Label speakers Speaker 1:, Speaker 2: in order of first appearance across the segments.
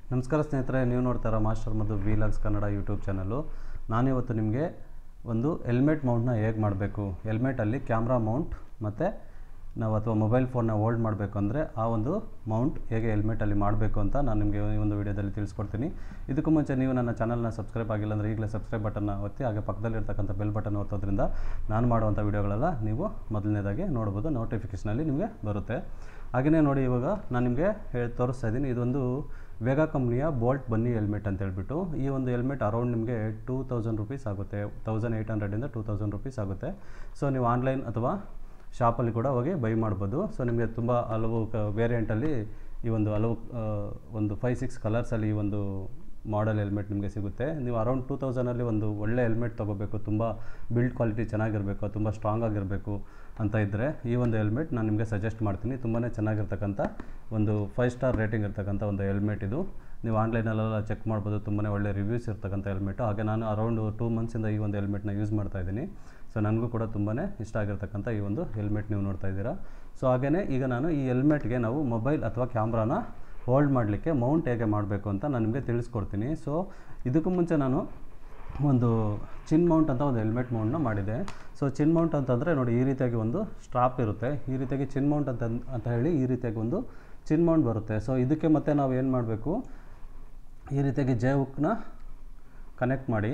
Speaker 1: ನಮಸ್ಕಾರ ಸ್ನೇಹಿತರೆ ನೀವು ನೋಡ್ತಾರ master Madhu vlogs Kannada YouTube channel ನಾನಿವತ್ತು ನಿಮಗೆ ಒಂದು ಹೆಲ್ಮೆಟ್ ಮೌಂಟ್ನ ಹೇಗೆ ಮಾಡಬೇಕು ಹೆಲ್ಮೆಟಲ್ಲಿ ಕ್ಯಾಮ್ರಾ ಮೌಂಟ್ ಮತ್ತು ನಾವು ಅಥವಾ ಮೊಬೈಲ್ ಫೋನ್ನ ಹೋಲ್ಡ್ ಮಾಡಬೇಕು ಅಂದರೆ ಆ ಒಂದು ಮೌಂಟ್ ಹೇಗೆ ಹೆಲ್ಮೆಟಲ್ಲಿ ಮಾಡಬೇಕು ಅಂತ ನಾನು ನಿಮಗೆ ಈ ಒಂದು ವಿಡಿಯೋದಲ್ಲಿ ತಿಳಿಸ್ಕೊಡ್ತೀನಿ ಇದಕ್ಕೂ ಮುಂಚೆ ನೀವು ನನ್ನ ಚಾನಲ್ನ ಸಬ್ಸ್ಕ್ರೈಬ್ ಆಗಿಲ್ಲ ಅಂದರೆ ಈಗಲೇ ಸಬ್ಸ್ಕ್ರೈಬ್ ಬಟನ್ನ ಒತ್ತಿ ಹಾಗೆ ಪಕ್ಕದಲ್ಲಿರ್ತಕ್ಕಂಥ ಬೆಲ್ ಬಟನ್ ಒತ್ತೋದ್ರಿಂದ ನಾನು ಮಾಡುವಂಥ ವಿಡಿಯೋಗಳೆಲ್ಲ ನೀವು ಮೊದಲನೇದಾಗಿ ನೋಡ್ಬೋದು ನೋಟಿಫಿಕೇಷನಲ್ಲಿ ನಿಮಗೆ ಬರುತ್ತೆ ಹಾಗೆಯೇ ನೋಡಿ ಇವಾಗ ನಾನು ನಿಮಗೆ ಹೇಳಿ ತೋರಿಸ್ತಾ ಇದ್ದೀನಿ ಇದೊಂದು ವೇಗಾ ಕಂಪ್ನಿಯ ಬೋಲ್ಟ್ ಬನ್ನಿ ಹೆಲ್ಮೆಟ್ ಅಂತ ಹೇಳ್ಬಿಟ್ಟು ಈ ಒಂದು ಹೆಲ್ಮೆಟ್ ಅರೌಂಡ್ ನಿಮಗೆ ಟೂ ತೌಸಂಡ್ ರುಪೀಸ್ ಆಗುತ್ತೆ ತೌಸಂಡ್ ಏಯ್ಟ್ ಹಂಡ್ರೆಡಿಂದ ಟೂ ತೌಸಂಡ್ ರುಪೀಸ್ ಆಗುತ್ತೆ ಸೊ ನೀವು ಆನ್ಲೈನ್ ಅಥವಾ ಶಾಪಲ್ಲಿ ಕೂಡ ಹೋಗಿ ಬೈ ಮಾಡ್ಬೋದು ಸೊ ನಿಮಗೆ ತುಂಬ ಹಲವು ಕ ವೇರಿಯಂಟಲ್ಲಿ ಈ ಒಂದು ಹಲವು ಆ, ಒಂದು ಫೈವ್ ಸಿಕ್ಸ್ ಕಲರ್ಸಲ್ಲಿ ಈ ಒಂದು ಮಾಡೆಲ್ ಹೆಲ್ಮೆಟ್ ನಿಮಗೆ ಸಿಗುತ್ತೆ ನೀವು ಅರೌಂಡ್ ಟೂ ತೌಸಂಡಲ್ಲಿ ಒಂದು ಒಳ್ಳೆ ಹೆಲ್ಮೆಟ್ ತೊಗೋಬೇಕು ತುಂಬ ಬಿಲ್ಡ್ ಕ್ವಾಲಿಟಿ ಚೆನ್ನಾಗಿರಬೇಕು ತುಂಬ ಸ್ಟ್ರಾಂಗ್ ಆಗಿರಬೇಕು ಅಂತ ಇದ್ದರೆ ಈ ಒಂದು ಹೆಲ್ಮೆಟ್ ನಾನು ನಿಮಗೆ ಸಜೆಸ್ಟ್ ಮಾಡ್ತೀನಿ ತುಂಬಾ ಚೆನ್ನಾಗಿರ್ತಕ್ಕಂಥ ಒಂದು ಫೈವ್ ಸ್ಟಾರ್ ರೇಟಿಂಗ್ ಇರ್ತಕ್ಕಂಥ ಒಂದು ಹೆಲ್ಮೆಟ್ ಇದು ನೀವು ಆನ್ಲೈನಲ್ಲೆಲ್ಲ ಚೆಕ್ ಮಾಡ್ಬೋದು ತುಂಬಾ ಒಳ್ಳೆ ರಿವ್ಯೂಸ್ ಇರ್ತಕ್ಕಂಥ ಹೆಲ್ಮೆಟು ಹಾಗೆ ನಾನು ಅರೌಂಡ್ ಟೂ ಮಂತ್ಸಿಂದ ಈ ಒಂದು ಹೆಲ್ಮೆಟ್ನ ಯೂಸ್ ಮಾಡ್ತಾ ಇದ್ದೀನಿ ಸೊ ನನಗೂ ಕೂಡ ತುಂಬಾ ಇಷ್ಟ ಆಗಿರ್ತಕ್ಕಂಥ ಈ ಒಂದು ಹೆಲ್ಮೆಟ್ ನೀವು ನೋಡ್ತಾ ಇದ್ದೀರಾ ಸೊ ಹಾಗೆಯೇ ಈಗ ನಾನು ಈ ಹೆಲ್ಮೆಟ್ಗೆ ನಾವು ಮೊಬೈಲ್ ಅಥವಾ ಕ್ಯಾಮ್ರಾನ ಹೋಲ್ಡ್ ಮಾಡಲಿಕ್ಕೆ ಮೌಂಟ್ ಹೇಗೆ ಮಾಡಬೇಕು ಅಂತ ನಾನು ನಿಮಗೆ ತಿಳಿಸ್ಕೊಡ್ತೀನಿ ಸೊ ಇದಕ್ಕೂ ಮುಂಚೆ ನಾನು ಒಂದು ಚಿನ್ ಮೌಂಟ್ ಅಂತ ಒಂದು ಹೆಲ್ಮೆಟ್ ಮೌಂಟ್ನ ಮಾಡಿದೆ ಸೊ ಚಿನ್ ಮೌಂಟ್ ಅಂತಂದರೆ ನೋಡಿ ಈ ರೀತಿಯಾಗಿ ಒಂದು ಸ್ಟ್ರಾಪ್ ಇರುತ್ತೆ ಈ ರೀತಿಯಾಗಿ ಚಿನ್ ಮೌಂಟ್ ಅಂತ ಅಂತ ಹೇಳಿ ಈ ರೀತಿಯಾಗಿ ಒಂದು ಚಿನ್ ಮೌಂಟ್ ಬರುತ್ತೆ ಸೊ ಇದಕ್ಕೆ ಮತ್ತೆ ನಾವು ಏನು ಮಾಡಬೇಕು ಈ ರೀತಿಯಾಗಿ ಜೆ ಹುಕ್ನ ಕನೆಕ್ಟ್ ಮಾಡಿ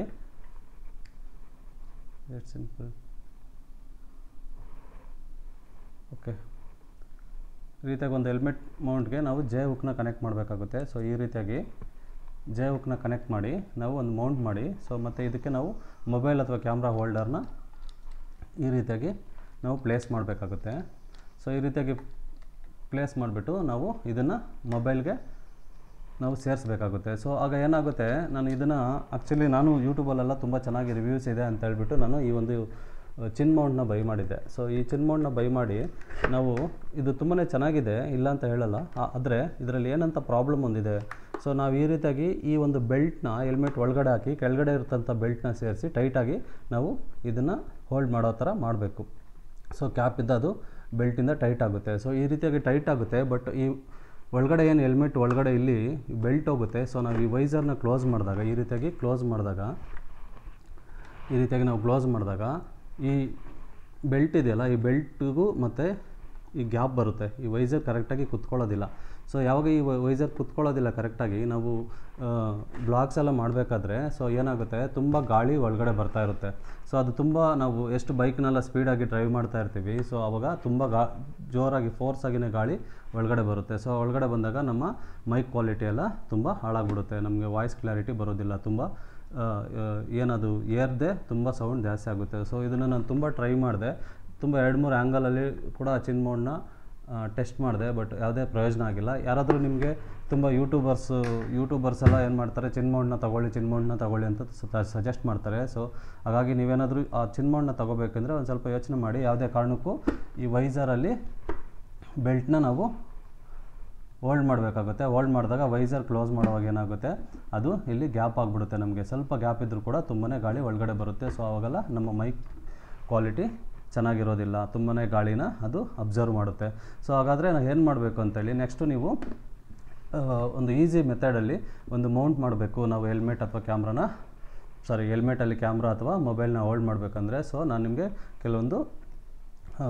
Speaker 1: ಇಟ್ಸ್ ಸಿಂಪಲ್ ಓಕೆ ಈ ರೀತಿಯಾಗಿ ಒಂದು ಹೆಲ್ಮೆಟ್ ಮೌಂಟ್ಗೆ ನಾವು ಜೆ ಹುಕ್ನ ಕನೆಕ್ಟ್ ಮಾಡಬೇಕಾಗುತ್ತೆ ಸೊ ಈ ರೀತಿಯಾಗಿ ಜೆ ಹುಕ್ನ ಕನೆಕ್ಟ್ ಮಾಡಿ ನಾವು ಒಂದು ಮೌಂಟ್ ಮಾಡಿ ಸೊ ಮತ್ತು ಇದಕ್ಕೆ ನಾವು ಮೊಬೈಲ್ ಅಥವಾ ಕ್ಯಾಮ್ರಾ ಹೋಲ್ಡರ್ನ ಈ ರೀತಿಯಾಗಿ ನಾವು ಪ್ಲೇಸ್ ಮಾಡಬೇಕಾಗುತ್ತೆ ಸೊ ಈ ರೀತಿಯಾಗಿ ಪ್ಲೇಸ್ ಮಾಡಿಬಿಟ್ಟು ನಾವು ಇದನ್ನು ಮೊಬೈಲ್ಗೆ ನಾವು ಸೇರಿಸ್ಬೇಕಾಗುತ್ತೆ ಸೊ ಆಗ ಏನಾಗುತ್ತೆ ನಾನು ಇದನ್ನು ಆ್ಯಕ್ಚುಲಿ ನಾನು ಯೂಟ್ಯೂಬಲ್ಲೆಲ್ಲ ತುಂಬ ಚೆನ್ನಾಗಿ ರಿವ್ಯೂಸ್ ಇದೆ ಅಂತ ಹೇಳ್ಬಿಟ್ಟು ನಾನು ಈ ಒಂದು ಚಿನ್ ಮೌಂಟ್ನ ಬೈ ಮಾಡಿದ್ದೆ ಸೊ ಈ ಚಿನ್ ಮೌಂಟ್ನ ಬೈ ಮಾಡಿ ನಾವು ಇದು ತುಂಬಾ ಚೆನ್ನಾಗಿದೆ ಇಲ್ಲ ಅಂತ ಹೇಳಲ್ಲ ಆದರೆ ಇದರಲ್ಲಿ ಏನಂತ ಪ್ರಾಬ್ಲಮ್ ಒಂದಿದೆ ಸೊ ನಾವು ಈ ರೀತಿಯಾಗಿ ಈ ಒಂದು ಬೆಲ್ಟ್ನ ಹೆಲ್ಮೆಟ್ ಒಳಗಡೆ ಹಾಕಿ ಕೆಳಗಡೆ ಇರ್ತಂಥ ಬೆಲ್ಟ್ನ ಸೇರಿಸಿ ಟೈಟಾಗಿ ನಾವು ಇದನ್ನು ಹೋಲ್ಡ್ ಮಾಡೋ ಥರ ಮಾಡಬೇಕು ಸೊ ಕ್ಯಾಪಿಂದ ಅದು ಬೆಲ್ಟಿಂದ ಟೈಟ್ ಆಗುತ್ತೆ ಸೊ ಈ ರೀತಿಯಾಗಿ ಟೈಟ್ ಆಗುತ್ತೆ ಬಟ್ ಈ ಒಳಗಡೆ ಏನು ಹೆಲ್ಮೆಟ್ ಒಳಗಡೆ ಇಲ್ಲಿ ಬೆಲ್ಟ್ ಹೋಗುತ್ತೆ ಸೊ ನಾವು ಈ ವೈಸರ್ನ ಕ್ಲೋಸ್ ಮಾಡಿದಾಗ ಈ ರೀತಿಯಾಗಿ ಕ್ಲೋಸ್ ಮಾಡಿದಾಗ ಈ ರೀತಿಯಾಗಿ ನಾವು ಕ್ಲೋಸ್ ಮಾಡಿದಾಗ ಈ ಬೆಲ್ಟ್ ಇದೆಯಲ್ಲ ಈ ಬೆಲ್ಟಿಗೂ ಮತ್ತು ಈ ಗ್ಯಾಪ್ ಬರುತ್ತೆ ಈ ವೈಸರ್ ಕರೆಕ್ಟಾಗಿ ಕುತ್ಕೊಳ್ಳೋದಿಲ್ಲ ಸೊ ಯಾವಾಗ ಈ ವೈಸರ್ ಕುತ್ಕೊಳ್ಳೋದಿಲ್ಲ ಕರೆಕ್ಟಾಗಿ ನಾವು ಬ್ಲಾಗ್ಸ್ ಎಲ್ಲ ಮಾಡಬೇಕಾದ್ರೆ ಸೊ ಏನಾಗುತ್ತೆ ತುಂಬ ಗಾಳಿ ಒಳಗಡೆ ಬರ್ತಾ ಇರುತ್ತೆ ಸೊ ಅದು ತುಂಬ ನಾವು ಎಷ್ಟು ಬೈಕ್ನೆಲ್ಲ ಸ್ಪೀಡಾಗಿ ಡ್ರೈವ್ ಮಾಡ್ತಾ ಇರ್ತೀವಿ ಸೊ ಆವಾಗ ತುಂಬ ಗಾ ಜೋರಾಗಿ ಫೋರ್ಸ್ ಆಗಿನೇ ಗಾಳಿ ಒಳಗಡೆ ಬರುತ್ತೆ ಸೊ ಒಳಗಡೆ ಬಂದಾಗ ನಮ್ಮ ಮೈಕ್ ಕ್ವಾಲಿಟಿ ಎಲ್ಲ ತುಂಬ ಹಾಳಾಗ್ಬಿಡುತ್ತೆ ನಮಗೆ ವಾಯ್ಸ್ ಕ್ಲಾರಿಟಿ ಬರೋದಿಲ್ಲ ತುಂಬ ಆ, ಆ, ಏನದು ಏರ್ದೆ ತುಂಬ ಸೌಂಡ್ ಜಾಸ್ತಿ ಆಗುತ್ತೆ ಸೊ ಇದನ್ನು ನಾನು ತುಂಬ ಟ್ರೈ ಮಾಡಿದೆ ತುಂಬ ಎರಡು ಮೂರು ಆ್ಯಂಗಲಲ್ಲಿ ಕೂಡ ಚಿನ್ ಮೌಂಡ್ನ ಟೆಸ್ಟ್ ಮಾಡಿದೆ ಬಟ್ ಯಾವುದೇ ಪ್ರಯೋಜನ ಆಗಿಲ್ಲ ಯಾರಾದರೂ ನಿಮಗೆ ತುಂಬ ಯೂಟ್ಯೂಬರ್ಸು ಯೂಟ್ಯೂಬರ್ಸ್ ಎಲ್ಲ ಏನು ಮಾಡ್ತಾರೆ ಚಿನ್ ಮೌಂಡ್ನ ತಗೊಳ್ಳಿ ಚಿನ್ ಮೌಂಡ್ನ ತಗೊಳ್ಳಿ ಅಂತ ಸಜೆಸ್ಟ್ ಮಾಡ್ತಾರೆ ಸೊ ಹಾಗಾಗಿ ನೀವೇನಾದರೂ ಆ ಚಿನ್ ಮೌಂಡ್ನ ತಗೋಬೇಕಂದ್ರೆ ಒಂದು ಸ್ವಲ್ಪ ಯೋಚನೆ ಮಾಡಿ ಯಾವುದೇ ಕಾರಣಕ್ಕೂ ಈ ವೈಸರಲ್ಲಿ ಬೆಲ್ಟ್ನ ನಾವು ಹೋಲ್ಡ್ ಮಾಡಬೇಕಾಗುತ್ತೆ ಹೋಲ್ಡ್ ಮಾಡಿದಾಗ ವೈಸರ್ ಕ್ಲೋಸ್ ಮಾಡುವಾಗ ಏನಾಗುತ್ತೆ ಅದು ಇಲ್ಲಿ ಗ್ಯಾಪ್ ಆಗಿಬಿಡುತ್ತೆ ನಮಗೆ ಸ್ವಲ್ಪ ಗ್ಯಾಪ್ ಇದ್ದರೂ ಕೂಡ ತುಂಬಾ ಗಾಳಿ ಒಳಗಡೆ ಬರುತ್ತೆ ಸೊ ಆವಾಗೆಲ್ಲ ನಮ್ಮ ಮೈಕ್ ಕ್ವಾಲಿಟಿ ಚೆನ್ನಾಗಿರೋದಿಲ್ಲ ತುಂಬಾ ಗಾಳಿನ ಅದು ಅಬ್ಸರ್ವ್ ಮಾಡುತ್ತೆ ಸೊ ಹಾಗಾದರೆ ನಾವು ಏನು ಮಾಡಬೇಕು ಅಂತೇಳಿ ನೆಕ್ಸ್ಟು ನೀವು ಆ, ಒಂದು ಈಸಿ ಮೆಥಡಲ್ಲಿ ಒಂದು ಮೌಂಟ್ ಮಾಡಬೇಕು ನಾವು ಹೆಲ್ಮೆಟ್ ಅಥವಾ ಕ್ಯಾಮ್ರಾನ ಸಾರಿ ಹೆಲ್ಮೆಟಲ್ಲಿ ಕ್ಯಾಮ್ರಾ ಅಥವಾ ಮೊಬೈಲ್ನ ಹೋಲ್ಡ್ ಮಾಡಬೇಕಂದ್ರೆ ಸೊ ನಾನು ನಿಮಗೆ ಕೆಲವೊಂದು ಆ,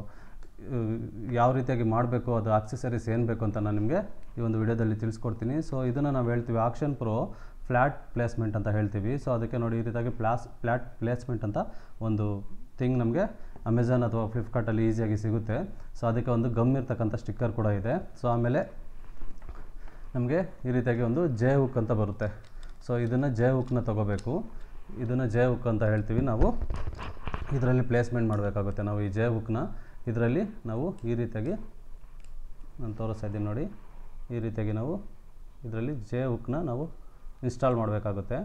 Speaker 1: ಯಾವ ರೀತಿಯಾಗಿ ಮಾಡಬೇಕು ಅದು ಆಕ್ಸೆಸರೀಸ್ ಏನು ಬೇಕು ಅಂತ ನಾನು ನಿಮಗೆ ಈ ಒಂದು ವಿಡಿಯೋದಲ್ಲಿ ತಿಳಿಸ್ಕೊಡ್ತೀನಿ ಸೊ ಇದನ್ನು ನಾವು ಹೇಳ್ತೀವಿ ಆಕ್ಷನ್ ಪ್ರೋ ಫ್ಲ್ಯಾಟ್ ಪ್ಲೇಸ್ಮೆಂಟ್ ಅಂತ ಹೇಳ್ತೀವಿ ಸೊ ಅದಕ್ಕೆ ನೋಡಿ ಈ ರೀತಿಯಾಗಿ ಪ್ಲಾಸ್ ಫ್ಲ್ಯಾಟ್ ಪ್ಲೇಸ್ಮೆಂಟ್ ಅಂತ ಒಂದು ಥಿಂಗ್ ನಮಗೆ ಅಮೆಝಾನ್ ಅಥವಾ ಫ್ಲಿಪ್ಕಾರ್ಟಲ್ಲಿ ಈಸಿಯಾಗಿ ಸಿಗುತ್ತೆ ಸೊ ಅದಕ್ಕೆ ಒಂದು ಗಮ್ ಇರ್ತಕ್ಕಂಥ ಸ್ಟಿಕ್ಕರ್ ಕೂಡ ಇದೆ ಸೊ ಆಮೇಲೆ ನಮಗೆ ಈ ರೀತಿಯಾಗಿ ಒಂದು ಜೆ ಹುಕ್ ಅಂತ ಬರುತ್ತೆ ಸೊ ಇದನ್ನು ಜೆ ಹುಕ್ನ ತಗೋಬೇಕು ಇದನ್ನು ಜೆ ಹುಕ್ ಅಂತ ಹೇಳ್ತೀವಿ ನಾವು ಇದರಲ್ಲಿ ಪ್ಲೇಸ್ಮೆಂಟ್ ಮಾಡಬೇಕಾಗುತ್ತೆ ನಾವು ಈ ಜೆ ಹುಕ್ನ ಇದರಲ್ಲಿ ನಾವು ಈ ರೀತಿಯಾಗಿ ನಾನು ತೋರಿಸ್ತಾ ಇದ್ದೀನಿ ನೋಡಿ ಈ ರೀತಿಯಾಗಿ ನಾವು ಇದರಲ್ಲಿ ಜೆ ಹುಕ್ನ ನಾವು ಇನ್ಸ್ಟಾಲ್ ಮಾಡಬೇಕಾಗುತ್ತೆ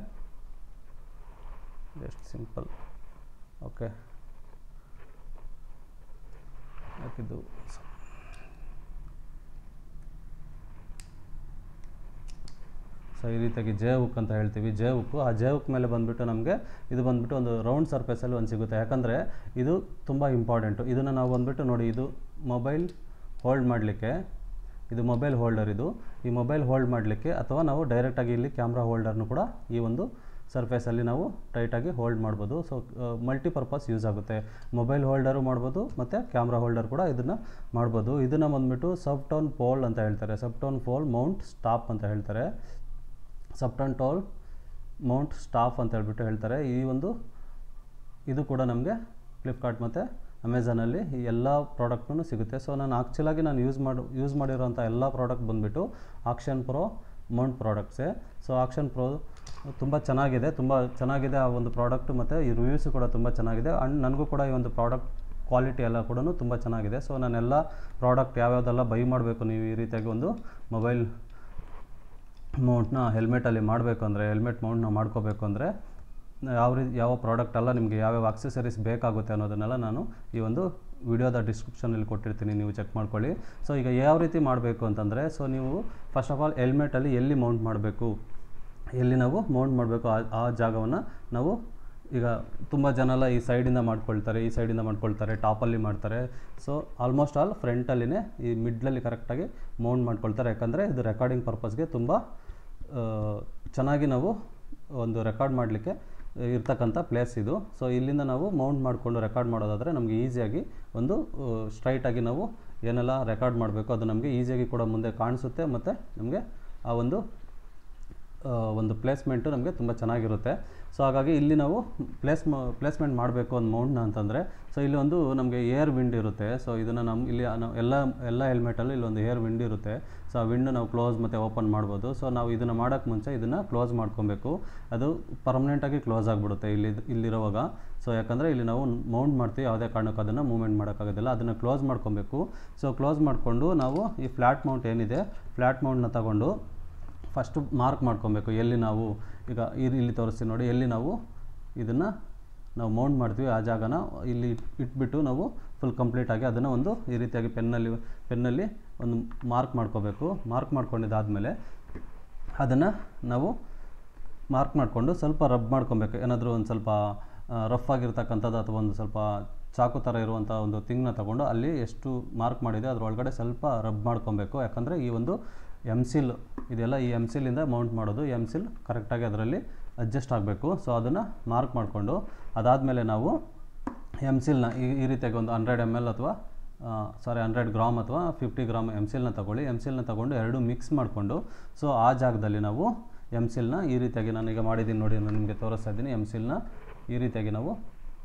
Speaker 1: ಎಷ್ಟು ಸಿಂಪಲ್ ಓಕೆ ಹಾಕಿದ್ದು ಸೊ ಈ ರೀತಿಯಾಗಿ ಜೆ ಹುಕ್ ಅಂತ ಹೇಳ್ತೀವಿ ಜೆ ಹುಕ್ಕು ಆ ಜೆ ಹುಕ್ ಮೇಲೆ ಬಂದುಬಿಟ್ಟು ನಮಗೆ ಇದು ಬಂದುಬಿಟ್ಟು ಒಂದು ರೌಂಡ್ ಸರ್ಫೇಸಲ್ಲಿ ಒಂದು ಸಿಗುತ್ತೆ ಯಾಕಂದರೆ ಇದು ತುಂಬ ಇಂಪಾರ್ಟೆಂಟು ಇದನ್ನು ನಾವು ಬಂದುಬಿಟ್ಟು ನೋಡಿ ಇದು ಮೊಬೈಲ್ ಹೋಲ್ಡ್ ಮಾಡಲಿಕ್ಕೆ ಇದು ಮೊಬೈಲ್ ಹೋಲ್ಡರ್ ಇದು ಈ ಮೊಬೈಲ್ ಹೋಲ್ಡ್ ಮಾಡಲಿಕ್ಕೆ ಅಥವಾ ನಾವು ಡೈರೆಕ್ಟಾಗಿ ಇಲ್ಲಿ ಕ್ಯಾಮ್ರಾ ಹೋಲ್ಡರ್ನು ಕೂಡ ಈ ಒಂದು ಸರ್ಫೇಸಲ್ಲಿ ನಾವು ಟೈಟಾಗಿ ಹೋಲ್ಡ್ ಮಾಡ್ಬೋದು ಸೊ ಮಲ್ಟಿಪರ್ಪಸ್ ಯೂಸ್ ಆಗುತ್ತೆ ಮೊಬೈಲ್ ಹೋಲ್ಡರು ಮಾಡ್ಬೋದು ಮತ್ತು ಕ್ಯಾಮ್ರಾ ಹೋಲ್ಡರ್ ಕೂಡ ಇದನ್ನು ಮಾಡ್ಬೋದು ಇದನ್ನು ಬಂದ್ಬಿಟ್ಟು ಸಬ್ಟೋನ್ ಪೋಲ್ ಅಂತ ಹೇಳ್ತಾರೆ ಸಬ್ಟೋನ್ ಪೋಲ್ ಮೌಂಟ್ ಸ್ಟಾಪ್ ಅಂತ ಹೇಳ್ತಾರೆ ಸಬ್ಟೋನ್ ಟೋಲ್ ಮೌಂಟ್ ಸ್ಟಾಫ್ ಅಂತ ಹೇಳ್ಬಿಟ್ಟು ಹೇಳ್ತಾರೆ ಈ ಒಂದು ಇದು ಕೂಡ ನಮಗೆ ಫ್ಲಿಪ್ಕಾರ್ಟ್ ಮತ್ತು ಅಮೆಝಾನಲ್ಲಿ ಈ ಎಲ್ಲ ಪ್ರಾಡಕ್ಟ್ನೂ ಸಿಗುತ್ತೆ ಸೊ ನಾನು ಆ್ಯಕ್ಚುಲಾಗಿ ನಾನು ಯೂಸ್ ಮಾಡಿ ಯೂಸ್ ಮಾಡಿರೋಂಥ ಎಲ್ಲ ಪ್ರಾಡಕ್ಟ್ ಬಂದುಬಿಟ್ಟು ಆಕ್ಷನ್ ಪ್ರೋ ಮೌಂಟ್ ಪ್ರಾಡಕ್ಟ್ಸೇ ಸೊ ಆಕ್ಷನ್ ಪ್ರೋ ತುಂಬ ಚೆನ್ನಾಗಿದೆ ತುಂಬ ಚೆನ್ನಾಗಿದೆ ಆ ಒಂದು ಪ್ರಾಡಕ್ಟ್ ಮತ್ತು ಈ ರಿವ್ಯೂಸು ಕೂಡ ತುಂಬ ಚೆನ್ನಾಗಿದೆ ಆ್ಯಂಡ್ ನನಗೂ ಕೂಡ ಈ ಒಂದು ಪ್ರಾಡಕ್ಟ್ ಕ್ವಾಲಿಟಿ ಎಲ್ಲ ಕೂಡ ತುಂಬ ಚೆನ್ನಾಗಿದೆ ಸೊ ನಾನೆಲ್ಲ ಪ್ರಾಡಕ್ಟ್ ಯಾವ್ಯಾವುದೆಲ್ಲ ಬೈ ಮಾಡಬೇಕು ನೀವು ಈ ರೀತಿಯಾಗಿ ಒಂದು ಮೊಬೈಲ್ ಮೌಂಟ್ನ ಹೆಲ್ಮೆಟಲ್ಲಿ ಮಾಡಬೇಕು ಅಂದರೆ ಹೆಲ್ಮೆಟ್ ಮೌಂಟ್ನ ಮಾಡ್ಕೋಬೇಕು ಅಂದರೆ ಯಾವ ರೀತಿ ಯಾವ ಪ್ರಾಡಕ್ಟ್ ಎಲ್ಲ ನಿಮಗೆ ಯಾವ್ಯಾವ ಅಕ್ಸೆಸರೀಸ್ ಬೇಕಾಗುತ್ತೆ ಅನ್ನೋದನ್ನೆಲ್ಲ ನಾನು ಈ ಒಂದು ವಿಡಿಯೋದ ಡಿಸ್ಕ್ರಿಪ್ಷನಲ್ಲಿ ಕೊಟ್ಟಿರ್ತೀನಿ ನೀವು ಚೆಕ್ ಮಾಡ್ಕೊಳ್ಳಿ ಸೊ ಈಗ ಯಾವ ರೀತಿ ಮಾಡಬೇಕು ಅಂತಂದರೆ ಸೊ ನೀವು ಫಸ್ಟ್ ಆಫ್ ಆಲ್ ಹೆಲ್ಮೆಟಲ್ಲಿ ಎಲ್ಲಿ ಮೌಂಟ್ ಮಾಡಬೇಕು ಎಲ್ಲಿ ನಾವು ಮೌಂಟ್ ಮಾಡಬೇಕು ಆ ಆ ಜಾಗವನ್ನು ನಾವು ಈಗ ತುಂಬ ಜನ ಎಲ್ಲ ಈ ಸೈಡಿಂದ ಮಾಡ್ಕೊಳ್ತಾರೆ ಈ ಸೈಡಿಂದ ಮಾಡ್ಕೊಳ್ತಾರೆ ಟಾಪಲ್ಲಿ ಮಾಡ್ತಾರೆ ಸೊ ಆಲ್ಮೋಸ್ಟ್ ಆಲ್ ಫ್ರಂಟಲ್ಲಿನೇ ಈ ಮಿಡ್ಲಲ್ಲಿ ಕರೆಕ್ಟಾಗಿ ಮೌಂಟ್ ಮಾಡ್ಕೊಳ್ತಾರೆ ಯಾಕಂದರೆ ಇದು ರೆಕಾರ್ಡಿಂಗ್ ಪರ್ಪಸ್ಗೆ ತುಂಬ ಆ, ಚೆನ್ನಾಗಿ ನಾವು ಒಂದು ರೆಕಾರ್ಡ್ ಮಾಡಲಿಕ್ಕೆ ಇರ್ತಕ್ಕಂಥ ಪ್ಲೇಸ್ ಇದು ಸೊ ಇಲ್ಲಿಂದ ನಾವು ಮೌಂಟ್ ಮಾಡಿಕೊಂಡು ರೆಕಾರ್ಡ್ ಮಾಡೋದಾದರೆ ನಮಗೆ ಈಸಿಯಾಗಿ ಒಂದು ಸ್ಟ್ರೈಟಾಗಿ ನಾವು ಏನೆಲ್ಲ ರೆಕಾರ್ಡ್ ಮಾಡಬೇಕು ಅದು ನಮಗೆ ಈಸಿಯಾಗಿ ಕೂಡ ಮುಂದೆ ಕಾಣಿಸುತ್ತೆ ಮತ್ತು ನಮಗೆ ಆ ಒಂದು ಆ, ಒಂದು ಪ್ಲೇಸ್ಮೆಂಟು ನಮಗೆ ತುಂಬ ಚೆನ್ನಾಗಿರುತ್ತೆ ಸೊ ಹಾಗಾಗಿ ಇಲ್ಲಿ ನಾವು ಪ್ಲೇಸ್ ಪ್ಲೇಸ್ಮೆಂಟ್ ಮಾಡಬೇಕು ಒಂದು ಮೌಂಟ್ನ ಅಂತಂದರೆ ಸೊ ಇಲ್ಲಿ ಒಂದು ನಮಗೆ ಏರ್ ವಿಂಡ್ ಇರುತ್ತೆ ಸೊ ಇದನ್ನು ನಮ್ಮ ಇಲ್ಲಿ ನಾವು ಎಲ್ಲ ಎಲ್ಲ ಹೆಲ್ಮೆಟಲ್ಲೂ ಇಲ್ಲಿ ಒಂದು ಏರ್ ವಿಂಡ್ ಇರುತ್ತೆ ಸೊ ಆ ವಿಂಡ್ ನಾವು ಕ್ಲೋಸ್ ಮತ್ತು ಓಪನ್ ಮಾಡ್ಬೋದು ಸೊ ನಾವು ಇದನ್ನು ಮಾಡೋಕ್ಕೆ ಮುಂಚೆ ಇದನ್ನು ಕ್ಲೋಸ್ ಮಾಡ್ಕೊಬೇಕು ಅದು ಪರ್ಮನೆಂಟಾಗಿ ಕ್ಲೋಸ್ ಆಗಿಬಿಡುತ್ತೆ ಇಲ್ಲಿ ಇಲ್ಲಿರುವಾಗ ಸೊ ಯಾಕಂದರೆ ಇಲ್ಲಿ ನಾವು ಮೌಂಟ್ ಮಾಡ್ತೀವಿ ಯಾವುದೇ ಕಾರಣಕ್ಕೂ ಅದನ್ನು ಮೂವ್ಮೆಂಟ್ ಮಾಡೋಕ್ಕಾಗೋದಿಲ್ಲ ಅದನ್ನು ಕ್ಲೋಸ್ ಮಾಡ್ಕೊಬೇಕು ಸೊ ಕ್ಲೋಸ್ ಮಾಡಿಕೊಂಡು ನಾವು ಈ ಫ್ಲ್ಯಾಟ್ ಮೌಂಟ್ ಏನಿದೆ ಫ್ಲ್ಯಾಟ್ ಮೌಂಟ್ನ ತಗೊಂಡು ಫಸ್ಟು ಮಾರ್ಕ್ ಮಾಡ್ಕೊಬೇಕು ಎಲ್ಲಿ ನಾವು ಈಗ ಇಲ್ಲಿ ಇಲ್ಲಿ ತೋರಿಸ್ತೀವಿ ನೋಡಿ ಎಲ್ಲಿ ನಾವು ಇದನ್ನು ನಾವು ಮೌಂಟ್ ಮಾಡ್ತೀವಿ ಆ ಜಾಗನ ಇಲ್ಲಿ ಇಟ್ಬಿಟ್ಟು ನಾವು ಫುಲ್ ಕಂಪ್ಲೀಟಾಗಿ ಅದನ್ನು ಒಂದು ಈ ರೀತಿಯಾಗಿ ಪೆನ್ನಲ್ಲಿ ಪೆನ್ನಲ್ಲಿ ಒಂದು ಮಾರ್ಕ್ ಮಾಡ್ಕೋಬೇಕು ಮಾರ್ಕ್ ಮಾಡ್ಕೊಂಡಿದ್ದಾದಮೇಲೆ ಅದನ್ನು ನಾವು ಮಾರ್ಕ್ ಮಾಡಿಕೊಂಡು ಸ್ವಲ್ಪ ರಬ್ ಮಾಡ್ಕೊಬೇಕು ಏನಾದರೂ ಒಂದು ಸ್ವಲ್ಪ ರಫ್ ಆಗಿರ್ತಕ್ಕಂಥದ್ದು ಅಥವಾ ಒಂದು ಸ್ವಲ್ಪ ಚಾಕು ಥರ ಇರುವಂಥ ಒಂದು ತಿಂಗ್ನ ತಗೊಂಡು ಅಲ್ಲಿ ಎಷ್ಟು ಮಾರ್ಕ್ ಮಾಡಿದೆ ಅದರೊಳಗಡೆ ಸ್ವಲ್ಪ ರಬ್ ಮಾಡ್ಕೊಬೇಕು ಯಾಕಂದರೆ ಈ ಒಂದು ಎಮ್ ಸಿಲ್ ಇದೆಲ್ಲ ಈ ಎಮ್ ಸಿಲಿಂದ ಮೌಂಟ್ ಮಾಡೋದು ಎಮ್ ಸಿಲ್ ಕರೆಕ್ಟಾಗಿ ಅದರಲ್ಲಿ ಅಡ್ಜಸ್ಟ್ ಆಗಬೇಕು ಸೊ ಅದನ್ನು ಮಾರ್ಕ್ ಮಾಡಿಕೊಂಡು ಅದಾದಮೇಲೆ ನಾವು ಎಮ್ ಸಿಲ್ನ ಈ ಈ ರೀತಿಯಾಗಿ ಒಂದು ಹಂಡ್ರೆಡ್ ಎಮ್ ಎಲ್ ಅಥವಾ ಸಾರಿ ಹಂಡ್ರೆಡ್ ಗ್ರಾಮ್ ಅಥವಾ ಫಿಫ್ಟಿ ಗ್ರಾಮ್ ಎಮ್ ಸಿಲ್ನ ತಗೊಳ್ಳಿ ಎಮ್ ಸಿಲ್ನ ತಗೊಂಡು ಎರಡು ಮಿಕ್ಸ್ ಮಾಡಿಕೊಂಡು ಸೊ ಆ ಜಾಗದಲ್ಲಿ ನಾವು ಎಮ್ ಸಿಲ್ನ ಈ ರೀತಿಯಾಗಿ ನಾನೀಗ ಮಾಡಿದ್ದೀನಿ ನೋಡಿ ನಾನು ನಿಮಗೆ ತೋರಿಸ್ತಾ ಇದ್ದೀನಿ ಎಮ್ ಸಿಲ್ನ ಈ ರೀತಿಯಾಗಿ ನಾವು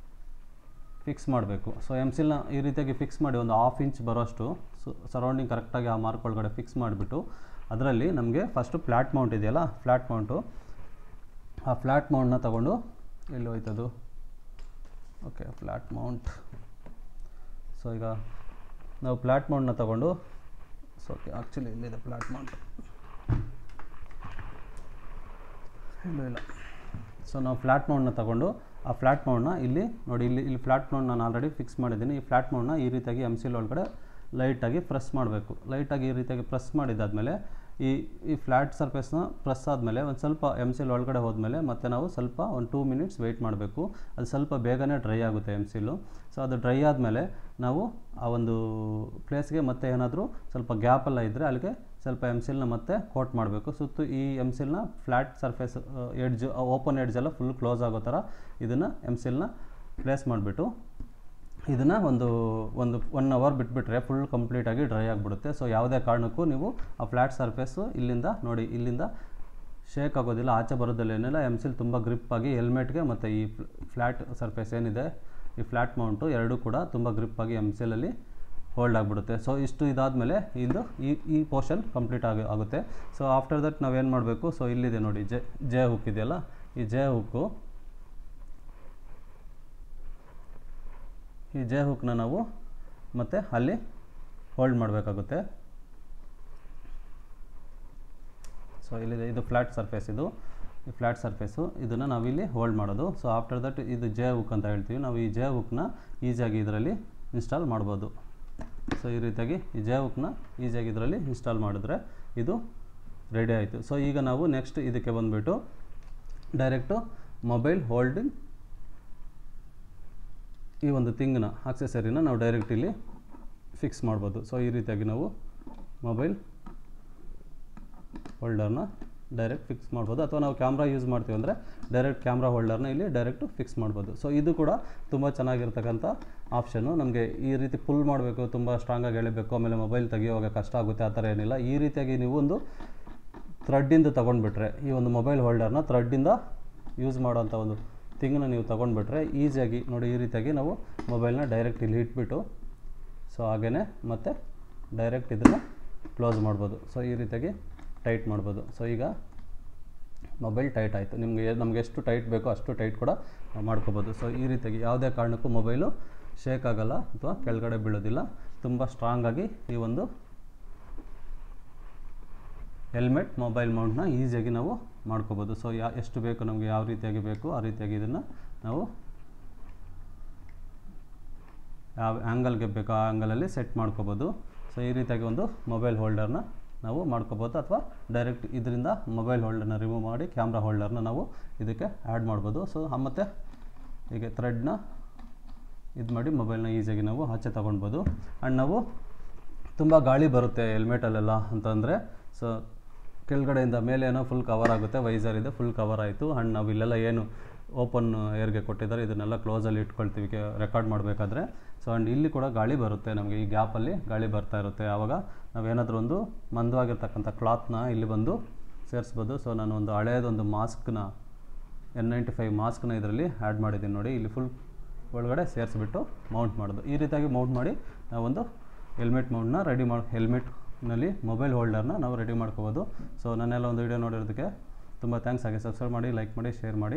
Speaker 1: ಫಿಕ್ಸ್ ಮಾಡಬೇಕು ಸೊ ಎಮ್ ಸಿಲ್ನ ಈ ರೀತಿಯಾಗಿ ಫಿಕ್ಸ್ ಮಾಡಿ ಒಂದು ಹಾಫ್ ಇಂಚ್ ಬರೋಷ್ಟು ಸೊ ಸರೌಂಡಿಂಗ್ ಕರೆಕ್ಟಾಗಿ ಆ ಮಾರ್ಕ್ ಒಳಗಡೆ ಫಿಕ್ಸ್ ಮಾಡಿಬಿಟ್ಟು ಅದರಲ್ಲಿ ನಮಗೆ ಫಸ್ಟು ಫ್ಲ್ಯಾಟ್ ಮೌಂಟ್ ಇದೆಯಲ್ಲ ಫ್ಲ್ಯಾಟ್ ಮೌಂಟು ಆ ಫ್ಲ್ಯಾಟ್ ಮೌಂಟ್ನ ತಗೊಂಡು ಎಲ್ಲಿ ಹೋಯ್ತದು ಓಕೆ ಫ್ಲ್ಯಾಟ್ ಮೌಂಟ್ ಸೊ ಈಗ ನಾವು ಫ್ಲ್ಯಾಟ್ ಮೌಂಟ್ನ ತಗೊಂಡು ಸೊ ಓಕೆ ಆ್ಯಕ್ಚುಲಿ ಇಲ್ಲಿದೆ ಫ್ಲ್ಯಾಟ್ ಮೌಂಟ್ ಇಲ್ಲ ಇಲ್ಲ ಸೊ ನಾವು ಫ್ಲ್ಯಾಟ್ ಮೌಂಟ್ನ ತಗೊಂಡು ಆ ಫ್ಲ್ಯಾಟ್ ಮೌಂಟ್ನ ಇಲ್ಲಿ ನೋಡಿ ಇಲ್ಲಿ ಇಲ್ಲಿ ಫ್ಲ್ಯಾಟ್ ಮೌಂಟ್ ನಾನು ಆಲ್ರೆಡಿ ಫಿಕ್ಸ್ ಮಾಡಿದ್ದೀನಿ ಈ ಫ್ಲ್ಯಾಟ್ ಮೌಂಟ್ನ ಈ ರೀತಿಯಾಗಿ ಎಮ್ ಸಿಲ್ ಒಳಗಡೆ ಲೈಟಾಗಿ ಪ್ರೆಸ್ ಮಾಡಬೇಕು ಲೈಟಾಗಿ ಈ ರೀತಿಯಾಗಿ ಪ್ರೆಸ್ ಮಾಡಿದ್ದಾದಮೇಲೆ ಈ ಈ ಫ್ಲ್ಯಾಟ್ ಸರ್ಫೇಸ್ನ ಪ್ರೆಸ್ ಆದಮೇಲೆ ಒಂದು ಸ್ವಲ್ಪ ಎಮ್ ಸಿಲ್ ಒಳಗಡೆ ಹೋದ್ಮೇಲೆ ಮತ್ತೆ ನಾವು ಸ್ವಲ್ಪ ಒಂದು ಟೂ ಮಿನಿಟ್ಸ್ ವೆಯ್ಟ್ ಮಾಡಬೇಕು ಅದು ಸ್ವಲ್ಪ ಬೇಗನೆ ಡ್ರೈ ಆಗುತ್ತೆ ಎಮ್ ಸಿಲ್ಲು ಸೊ ಅದು ಡ್ರೈ ಆದಮೇಲೆ ನಾವು ಆ ಒಂದು ಪ್ಲೇಸ್ಗೆ ಮತ್ತೆ ಏನಾದರೂ ಸ್ವಲ್ಪ ಗ್ಯಾಪೆಲ್ಲ ಇದ್ದರೆ ಅಲ್ಲಿಗೆ ಸ್ವಲ್ಪ ಎಮ್ ಸಿಲ್ನ ಮತ್ತೆ ಕೋಟ್ ಮಾಡಬೇಕು ಸುತ್ತು ಈ ಎಮ್ ಸಿಲ್ನ flat surface edge open edge ಎಲ್ಲ ಫುಲ್ ಕ್ಲೋಸ್ ಆಗೋ ಥರ ಇದನ್ನು ಎಮ್ ಸಿಲ್ನ ಪ್ಲೇಸ್ ಮಾಡಿಬಿಟ್ಟು ಇದನ್ನು ಒಂದು ಒಂದು ಒನ್ ಅವರ್ ಬಿಟ್ಬಿಟ್ರೆ ಫುಲ್ ಕಂಪ್ಲೀಟಾಗಿ ಡ್ರೈ ಆಗಿಬಿಡುತ್ತೆ ಸೊ ಯಾವುದೇ ಕಾರಣಕ್ಕೂ ನೀವು ಆ ಫ್ಲ್ಯಾಟ್ ಸರ್ಫೇಸು ಇಲ್ಲಿಂದ ನೋಡಿ ಇಲ್ಲಿಂದ ಶೇಕ್ ಆಗೋದಿಲ್ಲ ಆಚೆ ಬರೋದಿಲ್ಲ ಏನಿಲ್ಲ ಎಮ್ ಸಿಲ್ ತುಂಬ ಗ್ರಿಪ್ ಆಗಿ ಹೆಲ್ಮೆಟ್ಗೆ ಮತ್ತು ಈ ಫ್ಲ್ಯಾಟ್ ಸರ್ಫೇಸ್ ಏನಿದೆ ಈ ಫ್ಲ್ಯಾಟ್ ಮೌಂಟು ಎರಡೂ ಕೂಡ ತುಂಬ ಗ್ರಿಪ್ ಆಗಿ ಎಮ್ ಸಿಲಲ್ಲಿ ಹೋಲ್ಡ್ ಆಗಿಬಿಡುತ್ತೆ ಸೊ ಇಷ್ಟು ಇದಾದಮೇಲೆ ಇದು ಈ ಈ ಪೋರ್ಷನ್ ಕಂಪ್ಲೀಟ್ ಆಗಿ ಆಗುತ್ತೆ ಸೊ ಆಫ್ಟರ್ ದಟ್ ನಾವೇನು ಮಾಡಬೇಕು ಸೊ ಇಲ್ಲಿದೆ ನೋಡಿ ಜೆ ಜೆ ಹುಕ್ ಇದೆಯಲ್ಲ ಈ ಜೆ ಹುಕ್ಕು ಈ ಜೆ ಹುಕ್ನ ನಾವು ಮತ್ತೆ ಅಲ್ಲಿ ಹೋಲ್ಡ್ ಮಾಡಬೇಕಾಗುತ್ತೆ ಸೊ ಇಲ್ಲಿದೆ ಇದು ಫ್ಲ್ಯಾಟ್ ಸರ್ಫೇಸ್ ಇದು ಈ ಫ್ಲ್ಯಾಟ್ ಸರ್ಫೇಸು ಇದನ್ನು ನಾವಿಲ್ಲಿ ಹೋಲ್ಡ್ ಮಾಡೋದು ಸೊ ಆಫ್ಟರ್ ದಟ್ ಇದು ಜೆ ಹುಕ್ ಅಂತ ಹೇಳ್ತೀವಿ ನಾವು ಈ ಜೆ ಹುಕ್ನ ಈಸಿಯಾಗಿ ಇದರಲ್ಲಿ ಇನ್ಸ್ಟಾಲ್ ಮಾಡ್ಬೋದು ಸೊ ಈ ರೀತಿಯಾಗಿ ಈ ಜೆ ಹುಕ್ನ ಈಸಿಯಾಗಿ ಇದರಲ್ಲಿ ಇನ್ಸ್ಟಾಲ್ ಮಾಡಿದ್ರೆ ಇದು ರೆಡಿ ಆಯಿತು ಸೊ ಈಗ ನಾವು ನೆಕ್ಸ್ಟ್ ಇದಕ್ಕೆ ಬಂದುಬಿಟ್ಟು ಡೈರೆಕ್ಟು ಮೊಬೈಲ್ ಹೋಲ್ಡಿಂಗ್ ಈ ಒಂದು ಥಿಂಗ್ನ ಆಕ್ಸೆಸರಿನ ನಾವು ಡೈರೆಕ್ಟ್ ಇಲ್ಲಿ ಫಿಕ್ಸ್ ಮಾಡ್ಬೋದು ಸೊ ಈ ರೀತಿಯಾಗಿ ನಾವು ಮೊಬೈಲ್ ಹೋಲ್ಡರ್ನ ಡೈರೆಕ್ಟ್ ಫಿಕ್ಸ್ ಮಾಡ್ಬೋದು ಅಥವಾ ನಾವು ಕ್ಯಾಮ್ರಾ ಯೂಸ್ ಮಾಡ್ತೀವಿ ಅಂದರೆ ಡೈರೆಕ್ಟ್ ಕ್ಯಾಮ್ರಾ ಹೋಲ್ಡರ್ನ ಇಲ್ಲಿ ಡೈರೆಕ್ಟು ಫಿಕ್ಸ್ ಮಾಡ್ಬೋದು ಸೊ ಇದು ಕೂಡ ತುಂಬ ಚೆನ್ನಾಗಿರ್ತಕ್ಕಂಥ ಆಪ್ಷನ್ನು ನಮಗೆ ಈ ರೀತಿ ಪುಲ್ ಮಾಡಬೇಕು ತುಂಬ ಸ್ಟ್ರಾಂಗಾಗಿ ಎಳಿಬೇಕು ಆಮೇಲೆ ಮೊಬೈಲ್ ತೆಗಿಯುವಾಗ ಕಷ್ಟ ಆಗುತ್ತೆ ಆ ಥರ ಏನಿಲ್ಲ ಈ ರೀತಿಯಾಗಿ ನೀವು ಒಂದು ಥ್ರೆಡ್ಡಿಂದ ತೊಗೊಂಡ್ಬಿಟ್ರೆ ಈ ಒಂದು ಮೊಬೈಲ್ ಹೋಲ್ಡರ್ನ ಥ್ರೆಡ್ಡಿಂದ ಯೂಸ್ ಮಾಡೋಂಥ ಒಂದು ಥಿಂಗ್ನ ನೀವು ತೊಗೊಂಡ್ಬಿಟ್ರೆ ಈಸಿಯಾಗಿ ನೋಡಿ ಈ ರೀತಿಯಾಗಿ ನಾವು ಮೊಬೈಲ್ನ ಡೈರೆಕ್ಟ್ ಇಲ್ಲಿ ಇಟ್ಬಿಟ್ಟು ಸೊ ಹಾಗೆಯೇ ಮತ್ತೆ ಡೈರೆಕ್ಟ್ ಇದನ್ನು ಕ್ಲೋಸ್ ಮಾಡ್ಬೋದು ಸೊ ಈ ರೀತಿಯಾಗಿ ಟೈಟ್ ಮಾಡ್ಬೋದು ಸೊ ಈಗ ಮೊಬೈಲ್ ಟೈಟ್ ಆಯಿತು ನಿಮಗೆ ನಮಗೆ ಎಷ್ಟು ಟೈಟ್ ಬೇಕೋ ಅಷ್ಟು ಟೈಟ್ ಕೂಡ ನಾವು ಮಾಡ್ಕೋಬೋದು ಸೊ ಈ ರೀತಿಯಾಗಿ ಯಾವುದೇ ಕಾರಣಕ್ಕೂ ಮೊಬೈಲು ಶೇಕ್ ಆಗಲ್ಲ ಅಥವಾ ಕೆಳಗಡೆ ಬೀಳೋದಿಲ್ಲ ತುಂಬ ಸ್ಟ್ರಾಂಗಾಗಿ ಈ ಒಂದು ಹೆಲ್ಮೆಟ್ ಮೊಬೈಲ್ ಮೌಂಟ್ನ ಈಸಿಯಾಗಿ ನಾವು ಮಾಡ್ಕೋಬೋದು ಸೊ ಯಾ ಎಷ್ಟು ಬೇಕು ನಮಗೆ ಯಾವ ರೀತಿಯಾಗಿ ಬೇಕು ಆ ರೀತಿಯಾಗಿ ಇದನ್ನು ನಾವು ಯಾವ ಆ್ಯಂಗಲ್ಗೆ ಬೇಕೋ ಆ ಆ್ಯಂಗಲಲ್ಲಿ ಸೆಟ್ ಮಾಡ್ಕೋಬೋದು ಸೊ ಈ ರೀತಿಯಾಗಿ ಒಂದು ಮೊಬೈಲ್ ಹೋಲ್ಡರ್ನ ನಾವು ಮಾಡ್ಕೋಬೋದು ಅಥವಾ ಡೈರೆಕ್ಟ್ ಇದರಿಂದ ಮೊಬೈಲ್ ಹೋಲ್ಡರ್ನ ರಿಮೂವ್ ಮಾಡಿ ಕ್ಯಾಮ್ರಾ ಹೋಲ್ಡರ್ನ ನಾವು ಇದಕ್ಕೆ ಆ್ಯಡ್ ಮಾಡ್ಬೋದು ಸೊ ಮತ್ತು ಹೀಗೆ ಥ್ರೆಡ್ನ ಇದು ಮಾಡಿ ಮೊಬೈಲ್ನ ಈಸಿಯಾಗಿ ನಾವು ಆಚೆ ತೊಗೊಳ್ಬೋದು ಆ್ಯಂಡ್ ನಾವು ತುಂಬ ಗಾಳಿ ಬರುತ್ತೆ ಹೆಲ್ಮೆಟಲ್ಲೆಲ್ಲ ಅಂತಂದರೆ ಸೊ ಕೆಳಗಡೆಯಿಂದ ಮೇಲೆ ಏನೋ ಫುಲ್ ಕವರ್ ಆಗುತ್ತೆ ವೈಸರ್ ಇದೆ ಫುಲ್ ಕವರ್ ಆಯಿತು ಆ್ಯಂಡ್ ನಾವು ಇಲ್ಲೆಲ್ಲ ಏನು ಓಪನ್ ಏರ್ಗೆ ಕೊಟ್ಟಿದ್ದಾರೆ ಇದನ್ನೆಲ್ಲ ಕ್ಲೋಸಲ್ಲಿ ಇಟ್ಕೊಳ್ತೀವಿ ರೆಕಾರ್ಡ್ ಮಾಡಬೇಕಾದ್ರೆ ಸೊ ಆ್ಯಂಡ್ ಇಲ್ಲಿ ಕೂಡ ಗಾಳಿ ಬರುತ್ತೆ ನಮಗೆ ಈ ಗ್ಯಾಪಲ್ಲಿ ಗಾಳಿ ಬರ್ತಾ ಇರುತ್ತೆ ಆವಾಗ ನಾವೇನಾದರೂ ಒಂದು ಮಂದವಾಗಿರ್ತಕ್ಕಂಥ ಕ್ಲಾತ್ನ ಇಲ್ಲಿ ಬಂದು ಸೇರಿಸ್ಬೋದು ಸೊ ನಾನು ಒಂದು ಹಳೆಯದೊಂದು ಮಾಸ್ಕ್ನ ಎನ್ ನೈಂಟಿ ಫೈವ್ ಮಾಸ್ಕ್ನ ಇದರಲ್ಲಿ ಆ್ಯಡ್ ಮಾಡಿದ್ದೀನಿ ನೋಡಿ ಇಲ್ಲಿ ಫುಲ್ ಒಳಗಡೆ ಸೇರಿಸ್ಬಿಟ್ಟು ಮೌಂಟ್ ಮಾಡೋದು ಈ ರೀತಿಯಾಗಿ ಮೌಂಟ್ ಮಾಡಿ ನಾವೊಂದು ಹೆಲ್ಮೆಟ್ ಮೌಂಟ್ನ ರೆಡಿ ಮಾಡಿ ಹೆಲ್ಮೆಟ್ನಲ್ಲಿ ಮೊಬೈಲ್ ಹೋಲ್ಡರ್ನ ನಾವು ರೆಡಿ ಮಾಡ್ಕೋಬೋದು ಸೊ ನನ್ನೆಲ್ಲ ಒಂದು ವೀಡಿಯೋ ನೋಡಿರೋದಕ್ಕೆ ತುಂಬ ಥ್ಯಾಂಕ್ಸ್ ಹಾಗೆ ಸಬ್ಸ್ಕ್ರೈಬ್ ಮಾಡಿ ಲೈಕ್ ಮಾಡಿ ಶೇರ್ ಮಾಡಿ